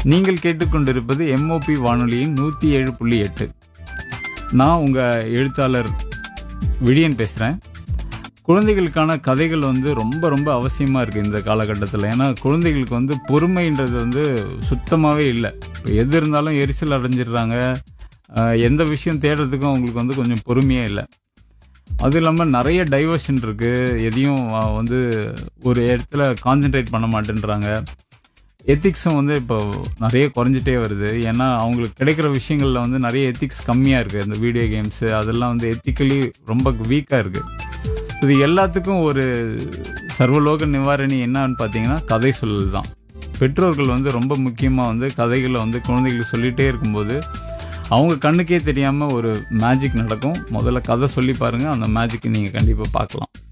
நீங்கள் கேட்டுக்கொண்டிருப்பது எம்ஓபி வானொலியின் நூற்றி ஏழு புள்ளி எட்டு நான் உங்கள் எழுத்தாளர் விடியன் பேசுகிறேன் குழந்தைகளுக்கான கதைகள் வந்து ரொம்ப ரொம்ப அவசியமாக இருக்குது இந்த காலகட்டத்தில் ஏன்னா குழந்தைகளுக்கு வந்து பொறுமைன்றது வந்து சுத்தமாகவே இல்லை இப்போ எது இருந்தாலும் எரிச்சல் அடைஞ்சிடுறாங்க ஆஹ் எந்த விஷயம் தேடுறதுக்கும் அவங்களுக்கு வந்து கொஞ்சம் பொறுமையே இல்லை அது இல்லாமல் நிறைய டைவர்ஷன் இருக்குது எதையும் ஆஹ் வந்து ஒரு இடத்துல கான்சென்ட்ரேட் பண்ண மாட்டேன்றாங்க எத்திக்ஸும் வந்து இப்போ நிறைய குறைஞ்சிட்டே வருது ஏன்னா அவங்களுக்கு கிடைக்கிற விஷயங்களில் வந்து நிறைய எத்திக்ஸ் கம்மியாக இருக்குது இந்த வீடியோ கேம்ஸு அதெல்லாம் வந்து எத்திக்கலி ரொம்ப வீக்காக இருக்குது இது எல்லாத்துக்கும் ஒரு சர்வலோக நிவாரணி என்னன்னு பார்த்தீங்கன்னா கதை சொல்லல் தான் பெற்றோர்கள் வந்து ரொம்ப முக்கியமாக வந்து கதைகளை வந்து குழந்தைகளுக்கு சொல்லிகிட்டே இருக்கும்போது அவங்க கண்ணுக்கே தெரியாமல் ஒரு மேஜிக் நடக்கும் முதல்ல கதை சொல்லி பாருங்கள் அந்த மேஜிக்கை நீங்கள் கண்டிப்பாக பார்க்கலாம்